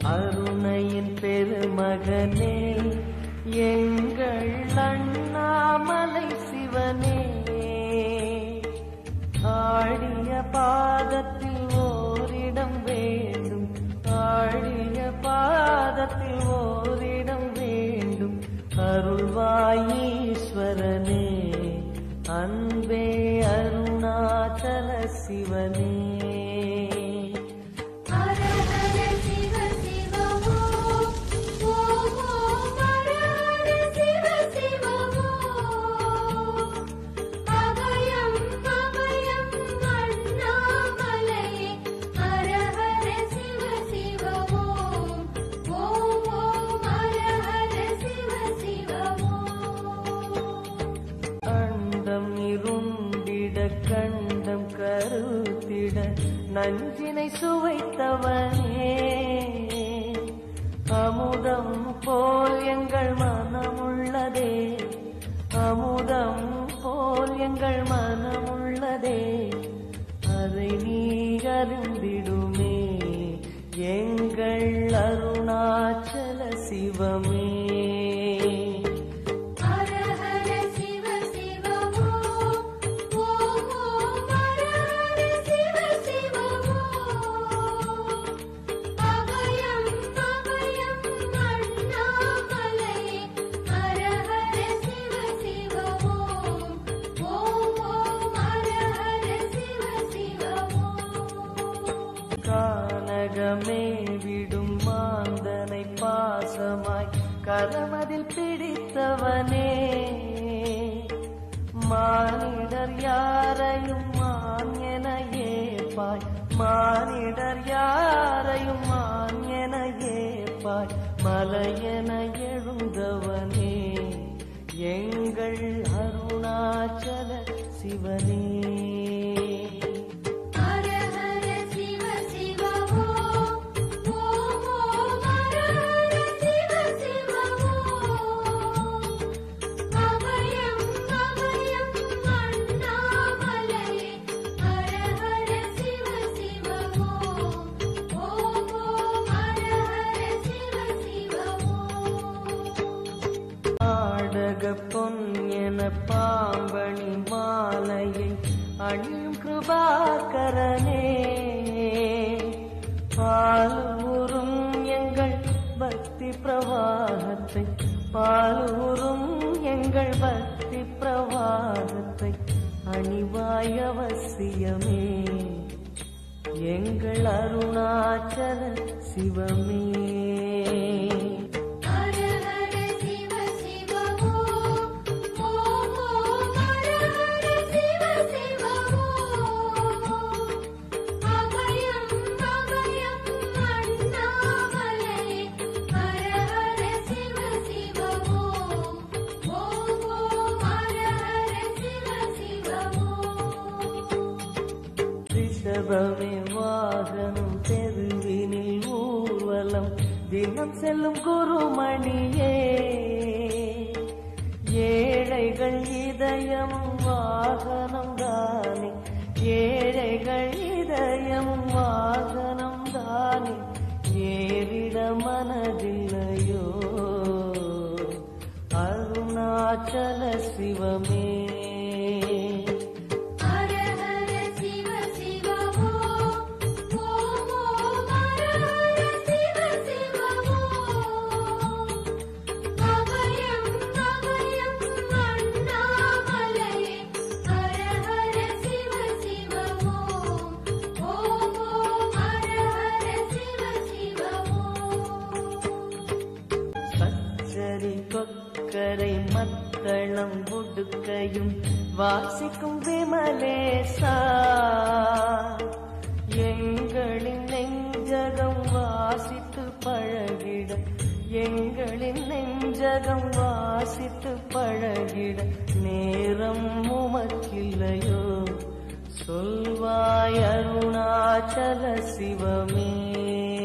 அருணையின் பெருமகனே எங்கள் அண்ணாமலை சிவனே ஆடிய பாதத்தில் ஓரிடம் வேண்டும் ஆடிய பாதத்தில் ஓரிடம் வேண்டும் அருள்வாயீஸ்வரனே அன்பே அருணாச்சல சிவனே ஹர ஹர சிவ சிவ ஓம் ஓம் ஓம் ஹர ஹர சிவ சிவ ஓம் அபயம் அபயம் அண்ணாமலையே ஹர ஹர சிவ சிவ ஓம் ஓம் ஓம் ஹர ஹர சிவ சிவ ஓம் அண்டம் இருண்டிட கண்டம் கருத்திட நஞ்சினை சுவைத்தவனே அமுதம் போல் எங்கள் மனமுள்ளதே அமுதம் போல் எங்கள் மனமுள்ளதே அதை நீ அறிந்திடுமே எங்கள் அருணாச்சல சிவமே ஹர ஹர சிவ சிவ ஓம் ஓம் ஓம் ஹர ஹர சிவ சிவ ஓம் அபயம் அபயம் அண்ணாமலையே ஹர ஹர சிவ சிவ ஓம் ஓம் ஓம் ஹர ஹர சிவ சிவ ஓம் கானகமே விடும் மாந்தனை பாசமாய் கரமதில் பிடித்தவனே மானிடர் யாரையும் மான் என ஏப்பாய் மானிடர் யாரையும் மான் என ஏப்பாய் மலையென எழுந்தவனே எங்கள் அருணாச்சல சிவனே ஹர ஹர சிவ சிவ ஓம் ஓம் ஓம் ஹர ஹர சிவ சிவ ஓம் அபயம் அபயம் அண்ணாமலையே ஹர ஹர சிவ சிவ ஓம் ஓம் ஓம் ஹர ஹர சிவ சிவ ஓம் நாடக பொன் என பாம்பணி மாலையை அணியும் கிருபாகரனே பாலூரும் எங்கள் பக்தி பிரவாகத்தை பாலூரும் எங்கள் பக்தி பிரவாகத்தை அணிவாய் அவசியமே எங்கள் அருணாச்சல சிவமே ஹர ஹர சிவ சிவ ஓம் ஓம் ஓம் ஹர ஹர சிவ சிவ ஓம் அபயம் அபயம் அண்ணாமலையே ஹர ஹர சிவ சிவ ஓம் ஓம் ஓம் ஹர ஹர சிவ சிவ ஓம் ரிஷபமே வாகனம் தெருவினில் ஊர்வலம் தினம் செல்லும் குருமணியே ஏழைகள் இதயம் வாகனம் தானே ஏழைகள் இதயம் வாகனம் தானே ஏறிட மனதில்லையோ அருணாச்சல சிவமே ஹர ஹர சிவ சிவ ஓம் ஓம் ஓம் ஹர ஹர சிவ சிவ ஓம் அபயம் அபயம் அண்ணாமலையே ஹர ஹர சிவ சிவ ஓம் ஓம் ஓம் ஹர ஹர சிவ சிவ ஓம் சச்சரி கொக்கரை மத்தளம் முடுக்கையும் வாசிக்கும் விமலேசா எங்களின் நெஞ்சகம் வாசித்து பழகிட எங்களின் நெஞ்சகம் வாசித்து பழகிட நேரம் உமக்கில்லையோ சொல்வாய் அருணாச்சல சிவமே